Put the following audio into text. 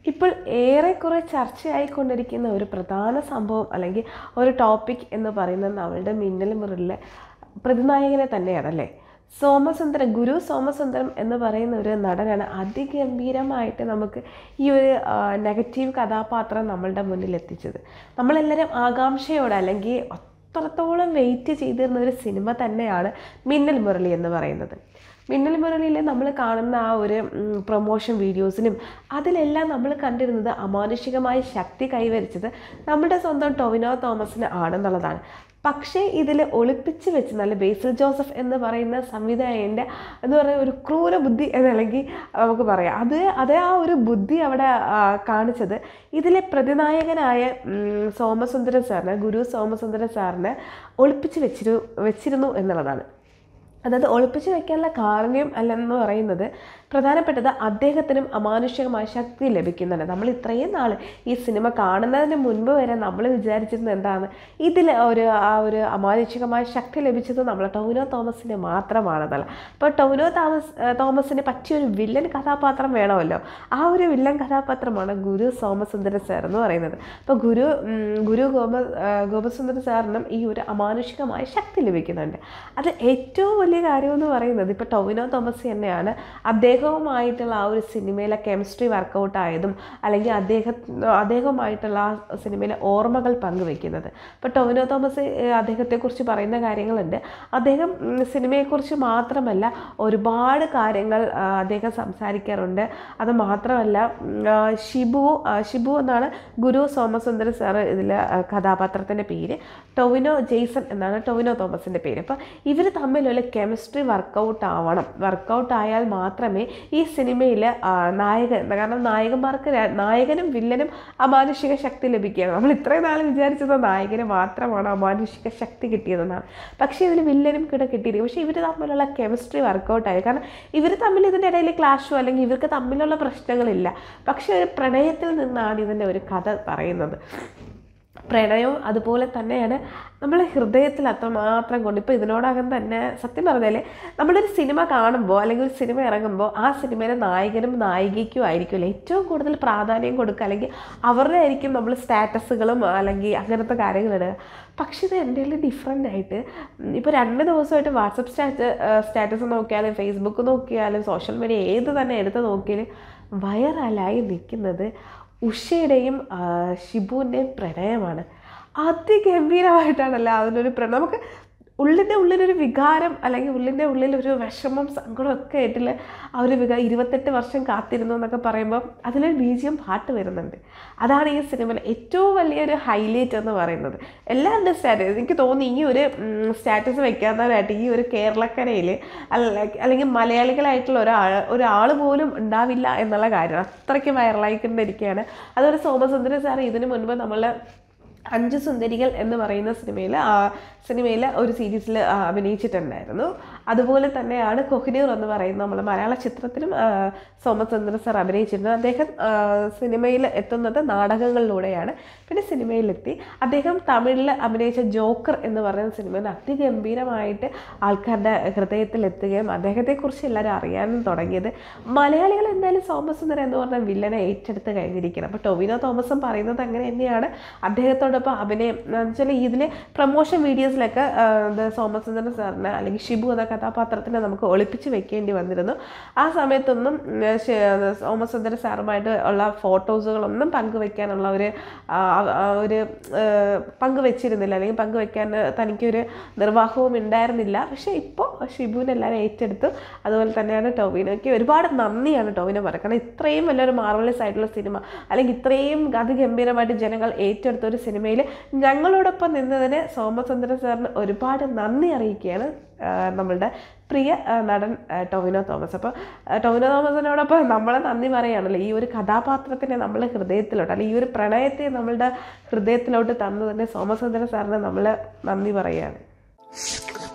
ഇപ്പോൾ ഏറെക്കുറെ ചർച്ചയായിക്കൊണ്ടിരിക്കുന്ന ഒരു പ്രധാന സംഭവം അല്ലെങ്കിൽ ഒരു ടോപ്പിക് എന്ന് പറയുന്നത് നമ്മളുടെ മിന്നൽ മുറിലെ പ്രതിനായകനെ തന്നെയാണല്ലേ സോമസുന്ദരം ഗുരു സോമസുന്ദരം എന്ന് പറയുന്ന ഒരു നടനാണ് അതിഗംഭീരമായിട്ട് നമുക്ക് ഈ ഒരു നെഗറ്റീവ് കഥാപാത്രം നമ്മളുടെ മുന്നിൽ എത്തിച്ചത് നമ്മളെല്ലാവരും ആകാംക്ഷയോടെ അല്ലെങ്കിൽ അത്രത്തോളം വെയിറ്റ് ചെയ്തിരുന്ന ഒരു സിനിമ തന്നെയാണ് മിന്നൽ മുരളി എന്ന് പറയുന്നത് മിന്നൽ മുരളിയിൽ നമ്മൾ കാണുന്ന ആ ഒരു പ്രൊമോഷൻ വീഡിയോസിനും അതിലെല്ലാം നമ്മൾ കണ്ടിരുന്നത് അമാനുഷികമായ ശക്തി കൈവരിച്ചത് നമ്മുടെ സ്വന്തം ടൊവിനോ തോമസിന് ആണെന്നുള്ളതാണ് പക്ഷേ ഇതിൽ ഒളിപ്പിച്ച് വെച്ച് നല്ല ബേസിൽ ജോസഫ് എന്ന് പറയുന്ന സംവിധായകൻ്റെ എന്ന് പറയുന്ന ഒരു ക്രൂര ബുദ്ധി എന്നല്ലെങ്കിൽ നമുക്ക് പറയാം അത് അതേ ആ ഒരു ബുദ്ധി അവിടെ ആ, കാണിച്ചത് ഇതിലെ പ്രതിനായകനായ ഉം, സോമസുന്ദരൻ സാറിന് ഗുരു സോമസുന്ദരൻ സാറിന് ഒളിപ്പിച്ച് വെച്ചിരു വെച്ചിരുന്നു എന്നുള്ളതാണ് അതായത് ഒളിപ്പിച്ച് വെക്കാനുള്ള കാര്യം അല്ലെന്ന് പറയുന്നത് പ്രധാനപ്പെട്ടത് അദ്ദേഹത്തിനും അമാനുഷികമായ ശക്തി ലഭിക്കുന്നുണ്ട് നമ്മൾ ഇത്രയും നാൾ ഈ സിനിമ കാണുന്നതിന് മുൻപ് വരെ നമ്മൾ വിചാരിച്ചിരുന്നത് എന്താണ് ഇതിൽ ഒരു ആ ഒരു അമാനുഷികമായ ശക്തി ലഭിച്ചത് നമ്മൾ ടൗനോ തോമസിന് മാത്രമാണെന്നല്ല അപ്പോൾ ടൗനോ തോമസ് ഏഹ് തോമസിന് പറ്റിയൊരു വില്ലൻ കഥാപാത്രം വേണമല്ലോ ആ ഒരു വില്ലൻ കഥാപാത്രമാണ് ഗുരു സോമസുന്ദര സാർ എന്ന് പറയുന്നത് അപ്പോൾ ഗുരു ഉം, ഗുരു ഗോപ ഏഹ് ഗോപസുന്ദര സാറിനും ഈ ഒരു അമാനുഷികമായ ശക്തി ലഭിക്കുന്നുണ്ട് അത് ഏറ്റവും വലിയ കാര്യം എന്ന് പറയുന്നത് ഇപ്പോൾ ടൊവിനോ തോമസ് തന്നെയാണ് അദ്ദേഹവുമായിട്ടുള്ള ആ ഒരു സിനിമയിലെ കെമിസ്ട്രി വർക്കൗട്ട് ആയതും അല്ലെങ്കിൽ അദ്ദേഹം അദ്ദേഹവുമായിട്ടുള്ള ആ സിനിമയിലെ ഓർമ്മകൾ പങ്കുവെക്കുന്നത് ഇപ്പോൾ ടൊവിനോ തോമസ് ഏഹ്, അദ്ദേഹത്തെക്കുറിച്ച് പറയുന്ന കാര്യങ്ങളുണ്ട് അദ്ദേഹം ഉം, സിനിമയെക്കുറിച്ച് മാത്രമല്ല ഒരുപാട് കാര്യങ്ങൾ ആ, അദ്ദേഹം സംസാരിക്കാറുണ്ട് അത് മാത്രമല്ല ഉം, ആ, ഷിബു ആ, ഷിബു എന്നാണ് ഗുരു സോമസുന്ദര സാറ് ഇതിലെ ആ, കഥാപാത്രത്തിൻ്റെ പേര് ടൊവിനോ ജെയ്സൺ എന്നാണ് ടൊവിനോ തോമസിൻ്റെ പേര് അപ്പോൾ ഇവർ തമ്മിലുള്ള കെമിസ്ട്രി വർക്കൗട്ട് ആവണം വർക്കൗട്ട് ആയാൽ മാത്രമേ ഈ സിനിമയിൽ നായകൻ കാരണം നായകന്മാർക്ക് ര- നായകനും വില്ലനും അമാനുഷിക ശക്തി ലഭിക്കുക നമ്മൾ ഇത്രയും നാൾ വിചാരിച്ചത് നായകന് മാത്രമാണ് അമാനുഷിക ശക്തി കിട്ടിയതെന്നാണ് പക്ഷേ ഇതിൽ വില്ലനും കൂടെ കിട്ടിയിരിക്കും പക്ഷേ ഇവർ തമ്മിലുള്ള കെമിസ്ട്രി വർക്കൗട്ട് ആയി കാരണം ഇവർ തമ്മിൽ ഇതിൻ്റെ ഇടയിൽ ക്ലാഷോ അല്ലെങ്കിൽ ഇവർക്ക് തമ്മിലുള്ള പ്രശ്നങ്ങളില്ല പക്ഷേ ഒരു പ്രണയത്തിൽ നിന്നാണ് ഇതിൻ്റെ ഒരു കഥ പറയുന്നത് പ്രണയവും അതുപോലെ തന്നെയാണ് നമ്മളെ ഹൃദയത്തിൽ അത്രമാത്രം കൊണ്ട് ഇപ്പോൾ ഇതിനോടകം തന്നെ സത്യം പറഞ്ഞാൽ നമ്മളൊരു സിനിമ കാണുമ്പോൾ അല്ലെങ്കിൽ ഒരു സിനിമ ഇറങ്ങുമ്പോൾ ആ സിനിമയിലെ നായകനും നായികയ്ക്കും ആയിരിക്കുമല്ലോ ഏറ്റവും കൂടുതൽ പ്രാധാന്യം കൊടുക്കുക അല്ലെങ്കിൽ അവരുടെ ആയിരിക്കും നമ്മൾ സ്റ്റാറ്റസുകളും അല്ലെങ്കിൽ അങ്ങനത്തെ കാര്യങ്ങളിടുക പക്ഷേ ഇത് എൻ്റെ ഡിഫറെൻ്റ് ആയിട്ട് ഇപ്പോൾ രണ്ട് ദിവസമായിട്ട് വാട്സപ്പ് സ്റ്റാറ്റ് സ്റ്റാറ്റസ് നോക്കിയാലും ഫേസ്ബുക്ക് നോക്കിയാലും സോഷ്യൽ മീഡിയ ഏത് തന്നെ എടുത്ത് നോക്കിയാലും വൈറലായി നിൽക്കുന്നത് ഉഷയുടെയും ആ, ഷിബുവിൻ്റെയും പ്രണയമാണ് അതിഗംഭീരമായിട്ടാണല്ലോ അതിനൊരു പ്രണയം നമുക്ക് ഉള്ളിൻ്റെ ഉള്ളിലൊരു വികാരം അല്ലെങ്കിൽ ഉള്ളിൻ്റെ ഉള്ളിൽ ഒരു വിഷമം സങ്കടമൊക്കെ ആയിട്ടുള്ള ആ ഒരു വികാരം ഇരുപത്തെട്ട് വർഷം കാത്തിരുന്നു എന്നൊക്കെ പറയുമ്പോൾ അതിലൊരു ബീജിയം പാട്ട് വരുന്നുണ്ട് അതാണ് ഈ സിനിമയിലെ ഏറ്റവും വലിയൊരു ഹൈലൈറ്റ് എന്ന് പറയുന്നത് എല്ലാവരുടെ സ്റ്റാറ്റസ് എനിക്ക് തോന്നി ഈ ഒരു സ്റ്റാറ്റസ് വെക്കാത്തവരായിട്ട് ഈ ഒരു കേരളക്കരയിൽ അല്ലെങ്കിൽ മലയാളികളായിട്ടുള്ള ഒരാൾ ഒരാൾ പോലും ഉണ്ടാവില്ല എന്നുള്ള കാര്യം അത്രയ്ക്ക് വൈറലായിക്കൊണ്ടിരിക്കുകയാണ് അതുപോലെ സോമസുന്ദര സാർ ഇതിനു മുൻപ് നമ്മൾ അഞ്ച് സുന്ദരികൾ എന്ന് പറയുന്ന സിനിമയിൽ സിനിമയിൽ ഒരു സീരീസിൽ അഭിനയിച്ചിട്ടുണ്ടായിരുന്നു അതുപോലെ തന്നെയാണ് കൊഹിനൂർ എന്ന് പറയുന്ന നമ്മൾ മലയാള ചിത്രത്തിലും ആ, സോമചന്ദ്രൻ സാർ അഭിനയിച്ചിരുന്നത് അദ്ദേഹം ആ, സിനിമയിൽ എത്തുന്നത് നാടകങ്ങളിലൂടെയാണ് പിന്നെ സിനിമയിലെത്തി അദ്ദേഹം തമിഴിൽ അഭിനയിച്ച ജോക്കർ എന്ന് പറയുന്ന സിനിമയിൽ അതിഗംഭീരമായിട്ട് ആൾക്കാരുടെ ഹൃദയത്തിൽ എത്തുകയും അദ്ദേഹത്തെക്കുറിച്ച് എല്ലാവരും അറിയാനും തുടങ്ങിയത് മലയാളികൾ എന്തായാലും സോമസുന്ദരൻ എന്ന് പറഞ്ഞ വില്ലനെ ഏറ്റെടുത്ത് കഴിഞ്ഞിരിക്കണം അപ്പോൾ ടൊവിനോ തോമസും പറയുന്നത് അങ്ങനെ തന്നെയാണ് അദ്ദേഹത്തോടൊപ്പം അഭിനയം എന്ന് വെച്ചാൽ ഇതിൽ പ്രൊമോഷൻ വീഡിയോസിലൊക്കെ ആ, ഇത് സോമസുന്ദരൻ സാറിന് അല്ലെങ്കിൽ ഷിബു എന്ന കഥാപാത്രത്തിനെ നമുക്ക് ഒളിപ്പിച്ച് വെക്കേണ്ടി വന്നിരുന്നു ആ സമയത്തൊന്നും ഉം, ശ- സോമസുന്ദരൻ സാറുമായിട്ട് ഉള്ള ഫോട്ടോസുകളൊന്നും പങ്കുവെക്കാനുള്ള ഒരു ആ, ആ, ഒരു ആ, പങ്കുവെച്ചിരുന്നില്ല അല്ലെങ്കിൽ പങ്കുവെക്കാൻ തനിക്കൊരു നിർവാഹവും ഉണ്ടായിരുന്നില്ല പക്ഷേ ഇപ്പോൾ ഷിബുവിനെ എല്ലാവരും ഏറ്റെടുത്തു അതുപോലെ തന്നെയാണ് ടോവിനോയ്ക്ക് ഒരുപാട് നന്ദിയാണ് ടോവിനോ പറയുന്നത് കാരണം ഇത്രയും വലിയൊരു മാർവലസ് ആയിട്ടുള്ള സിനിമ അല്ലെങ്കിൽ ഇത്രയും അതിഗംഭീരമായിട്ട് ജനങ്ങൾ ഏറ്റെടുത്ത ഒരു സിനിമയിൽ ഞങ്ങളോടൊപ്പം നിന്നതിന് സോമചന്ദ്രൻ സാറിന് ഒരുപാട് നന്ദി അറിയിക്കുകയാണ് ആ, നമ്മളുടെ പ്രിയ ആ, നടൻ ആ, ടൊവിനോ തോമസ് അപ്പോൾ ആ, ടൊവിനോ തോമസിനോടൊപ്പം നമ്മളെ നന്ദി പറയുകയാണല്ലോ ഈ ഒരു കഥാപാത്രത്തിനെ നമ്മൾ ഹൃദയത്തിലോട്ട് അല്ലെങ്കിൽ ഈ ഒരു പ്രണയത്തെ നമ്മളുടെ ഹൃദയത്തിലോട്ട് തന്നതിന് സോമസുന്ദരൻ സാറിന് നമ്മൾ നന്ദി പറയുകയാണ്